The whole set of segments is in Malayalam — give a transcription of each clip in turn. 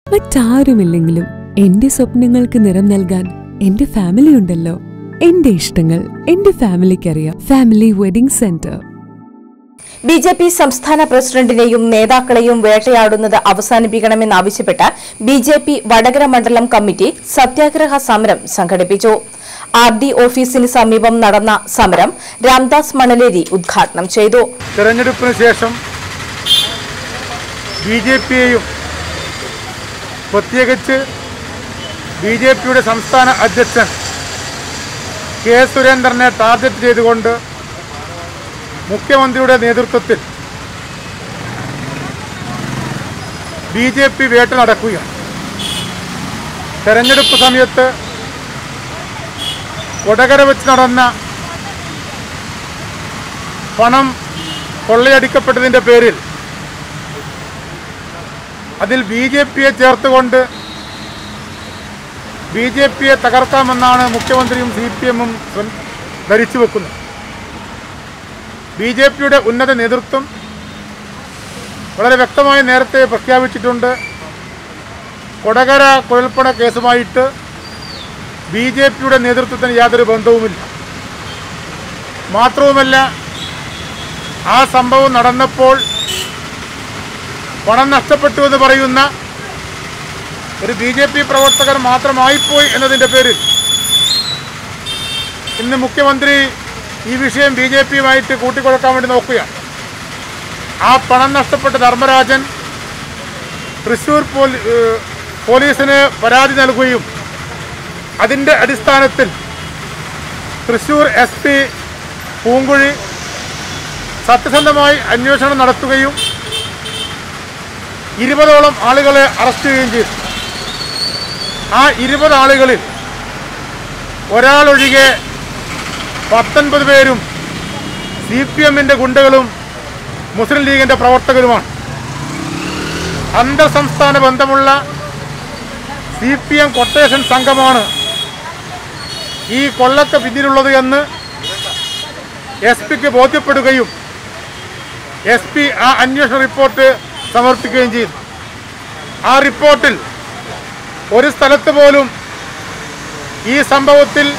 മറ്റാരുമില്ലെങ്കിലും എന്റെ സ്വപ്നങ്ങൾക്ക് നിറം നൽകാൻ എന്റെ ഫാമിലി ഉണ്ടല്ലോ എന്റെ ഇഷ്ടങ്ങൾ എന്റെ ഫാമിലിക്കറിയാം family wedding centre B J P സംസ്ഥാന പ്രസിഡന്റിനെയും നേതാക്കളെയും വേട്ടയാടുന്നത് അവസാനിപ്പിക്കണമെന്നാവശ്യപ്പെട്ട് ബി ജെ പി വടകര മണ്ഡലം കമ്മിറ്റി സത്യാഗ്രഹ സമരം സംഘടിപ്പിച്ചു ആർ ഡി ഓഫീസിന് സമീപം നടന്ന സമരം രാംദാസ് മണലേരി ഉദ്ഘാടനം ചെയ്തു തെരഞ്ഞെടുപ്പിന് ശേഷം ബി ജെ പിയെയും പ്രത്യേകിച്ച് ബി ജെ പിയുടെ സംസ്ഥാന അധ്യക്ഷൻ കെ സുരേന്ദ്രനെ ടാർഗറ്റ് ചെയ്തുകൊണ്ട് മുഖ്യമന്ത്രിയുടെ നേതൃത്വത്തിൽ ബി ജെ പി വേട്ട നടക്കുകയാണ് തെരഞ്ഞെടുപ്പ് സമയത്ത് കൊടകര വെച്ച് നടന്ന പണം കൊള്ളയടിക്കപ്പെട്ടതിൻ്റെ പേരിൽ അതിൽ ബി ജെ പിയെ ചേർത്തുകൊണ്ട് ബി ജെ പിയെ തകർക്കാമെന്നാണ് മുഖ്യമന്ത്രിയും സി പി എമ്മും ധരിച്ചു വെക്കുന്നത് ബി ജെ പിയുടെ ഉന്നത നേതൃത്വം വളരെ വ്യക്തമായി നേരത്തെ പ്രഖ്യാപിച്ചിട്ടുണ്ട് കൊടകര കുഴൽപ്പണ കേസുമായിട്ട് ബി ജെ പിയുടെ നേതൃത്വത്തിന് യാതൊരു ബന്ധവുമില്ല മാത്രവുമല്ല ആ സംഭവം നടന്നപ്പോൾ പണം നഷ്ടപ്പെട്ടു എന്ന് പറയുന്ന ഒരു ബി ജെ പി പ്രവർത്തകർ മാത്രമായിപ്പോയി എന്നതിൻ്റെ പേരിൽ ഇന്ന് മുഖ്യമന്ത്രി ഈ വിഷയം ബി ജെ പിയുമായിട്ട് കൂട്ടിക്കൊടുക്കാൻ വേണ്ടി നോക്കുകയാണ് ആ പണം നഷ്ടപ്പെട്ട ധർമ്മരാജൻ തൃശ്ശൂർ പോലീ ഏഹ് പോലീസിന് പരാതി നൽകുകയും അതിൻ്റെ അടിസ്ഥാനത്തിൽ തൃശ്ശൂർ എസ് പി പൂങ്കുഴി സത്യസന്ധമായി അന്വേഷണം നടത്തുകയും ഇരുപതോളം ആളുകളെ അറസ്റ്റ് ചെയ്യുകയും ചെയ്തു ആ ഇരുപത് ആളുകളിൽ ഒരാളൊഴികെ പത്തൊൻപത് പേരും സി പി എമ്മിൻ്റെ ഗുണ്ടകളും മുസ്ലിം ലീഗിൻ്റെ പ്രവർത്തകരുമാണ് അന്തർ സംസ്ഥാന ബന്ധമുള്ള സി പി എം കൊട്ടേഷൻ സംഘമാണ് ഈ കൊള്ളക്ക് പിന്നിലുള്ളത് എന്ന് എസ് പിക്ക് ബോധ്യപ്പെടുകയും എസ് പി ആ അന്വേഷണ റിപ്പോർട്ട് സമർപ്പിക്കുകയും ചെയ്തു ആ റിപ്പോർട്ടിൽ ഒരു സ്ഥലത്ത് പോലും ഈ സംഭവത്തിൽ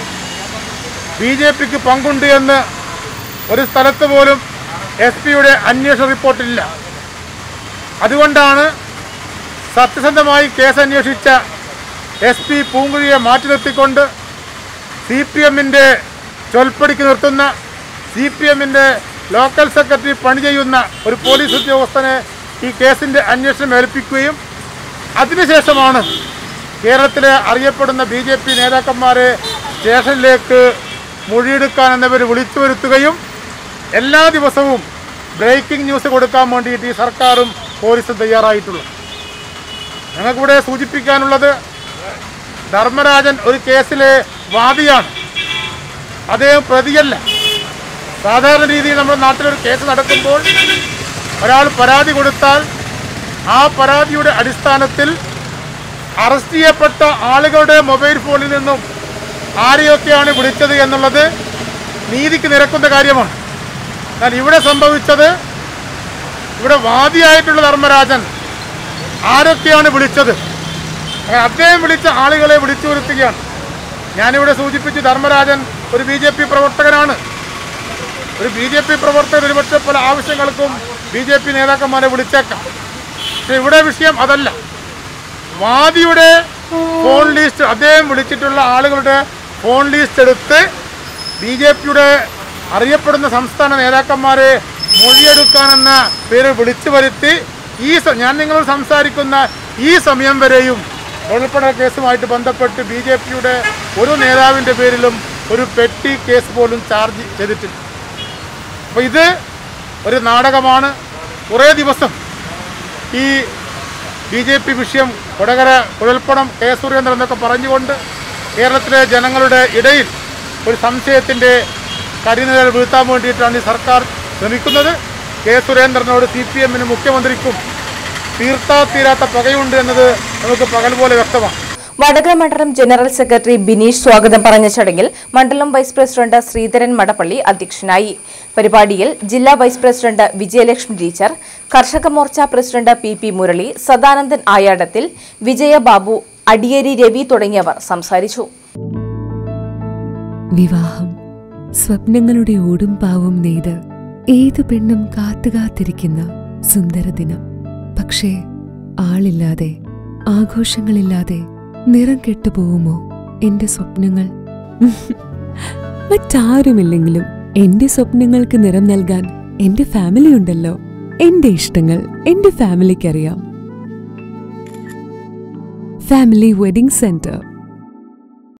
ബി ജെ പിക്ക് പങ്കുണ്ട് എന്ന് ഒരു സ്ഥലത്ത് പോലും എസ് പിയുടെ അന്വേഷണ റിപ്പോർട്ടില്ല അതുകൊണ്ടാണ് സത്യസന്ധമായി കേസ് അന്വേഷിച്ച എസ് പി പൂങ്കുഴിയെ മാറ്റി നിർത്തിക്കൊണ്ട് സി പി എമ്മിൻ്റെ ചൊൽപ്പടിക്ക് നിർത്തുന്ന സി പി എമ്മിൻ്റെ ലോക്കൽ സെക്രട്ടറി പണി ചെയ്യുന്ന ഒരു പോലീസ് ഉദ്യോഗസ്ഥനെ ഈ കേസിൻ്റെ അന്വേഷണം ഏൽപ്പിക്കുകയും അതിനുശേഷമാണ് കേരളത്തിലെ അറിയപ്പെടുന്ന ബി ജെ പി നേതാക്കന്മാരെ സ്റ്റേഷനിലേക്ക് മൊഴിയെടുക്കാൻ എന്നവർ വിളിച്ചു വരുത്തുകയും എല്ലാ ദിവസവും ബ്രേക്കിംഗ് ന്യൂസ് കൊടുക്കാൻ വേണ്ടിയിട്ട് ഈ സർക്കാരും പോലീസും തയ്യാറായിട്ടുള്ളത് ഞങ്ങൾക്കിവിടെ സൂചിപ്പിക്കാനുള്ളത് ധർമ്മരാജൻ ഒരു കേസിലെ വാദിയാണ് അദ്ദേഹം പ്രതിയല്ല സാധാരണ രീതിയിൽ നമ്മുടെ നാട്ടിലൊരു കേസ് നടക്കുമ്പോൾ ഒരാൾ പരാതി കൊടുത്താൽ ആ പരാതിയുടെ അടിസ്ഥാനത്തിൽ അറസ്റ്റ് ചെയ്യപ്പെട്ട ആളുകളുടെ മൊബൈൽ ഫോണിൽ നിന്നും ആരെയൊക്കെയാണ് വിളിച്ചത് എന്നുള്ളത് നീതിക്ക് നിരക്കുന്ന കാര്യമാണ് എന്നാൽ ഇവിടെ സംഭവിച്ചത് ഇവിടെ വാദിയായിട്ടുള്ള ധർമ്മരാജൻ ആരൊക്കെയാണ് വിളിച്ചത് അങ്ങനെ അദ്ദേഹം വിളിച്ച ആളുകളെ വിളിച്ചു വരുത്തുകയാണ് ഞാനിവിടെ സൂചിപ്പിച്ച് ധർമ്മരാജൻ ഒരു ബി ജെ പി പ്രവർത്തകനാണ് ഒരു ബി ജെ പി പ്രവർത്തകർ ഒരുപക്ഷെ പല ആവശ്യങ്ങൾക്കും ബി ജെ പി നേതാക്കന്മാരെ വിളിച്ചേക്കാം പക്ഷെ ഇവിടെ വിഷയം അതല്ല വാദിയുടെ ഫോൺ ലിസ്റ്റ് അദ്ദേഹം വിളിച്ചിട്ടുള്ള ആളുകളുടെ ഫോൺ ലിസ്റ്റ് എടുത്ത് ബി ജെ പിയുടെ അറിയപ്പെടുന്ന സംസ്ഥാന നേതാക്കന്മാരെ മൊഴിയെടുക്കാനെന്ന പേര് വിളിച്ചു വരുത്തി ഈ സ- ഞാൻ നിങ്ങളോട് സംസാരിക്കുന്ന ഈ സമയം വരെയും കൊഴൽപ്പണ കേസുമായിട്ട് ബന്ധപ്പെട്ട് ബി ജെ പിയുടെ ഒരു നേതാവിൻ്റെ പേരിലും ഒരു പെട്ടി കേസ് പോലും ചാർജ് ചെയ്തിട്ടില്ല അപ്പോൾ ഇത് ഒരു നാടകമാണ് കുറേ ദിവസം ഈ ബി ജെ പി വിഷയം കൊടകര കുഴൽപ്പണം കെ സുരേന്ദ്രൻ എന്നൊക്കെ പറഞ്ഞുകൊണ്ട് കേരളത്തിലെ ജനങ്ങളുടെ ഇടയിൽ ഒരു സംശയത്തിൻ്റെ കരിനിഴൽ വീഴ്ത്താൻ വേണ്ടിയിട്ടാണ് ഈ സർക്കാർ ശ്രമിക്കുന്നത് കെ സുരേന്ദ്രനോട് സി പി എമ്മിനും മുഖ്യമന്ത്രിക്കും തീർത്താ തീരാത്ത പകയുണ്ട് എന്നത് നമുക്ക് പകൽ പോലെ വ്യക്തമാണ് വടകര മണ്ഡലം ജനറൽ സെക്രട്ടറി ബിനീഷ് സ്വാഗതം പറഞ്ഞ ചടങ്ങിൽ മണ്ഡലം വൈസ് പ്രസിഡന്റ് ശ്രീധരൻ മടപ്പള്ളി അധ്യക്ഷനായി പരിപാടിയിൽ ജില്ലാ vice president Vijayalakshmi teacher Karshaka Morcha president P P Murali Sadanandan Ayadathil Vijayababu Adiyeri Ravi തുടങ്ങിയവർ സംസാരിച്ചു വിവാഹം സ്വപ്നങ്ങളുടെ ഓടും പാവും നെയ്ത് ഏതു പെണ്ണും കാത്തുകാത്തിരിക്കുന്ന സുന്ദര ദിനം പക്ഷേ ആളില്ലാതെ ആഘോഷങ്ങളില്ലാതെ നിറം കെട്ടുപോകുമോ എന്റെ സ്വപ്നങ്ങൾ മറ്റാരുമില്ലെങ്കിലും എന്റെ സ്വപ്നങ്ങൾക്ക് നിറം നൽകാൻ എന്റെ ഫാമിലി ഉണ്ടല്ലോ എന്റെ ഇഷ്ടങ്ങൾ എന്റെ ഫാമിലിക്കറിയാം ഫാമിലി വെഡിംഗ് സെന്റർ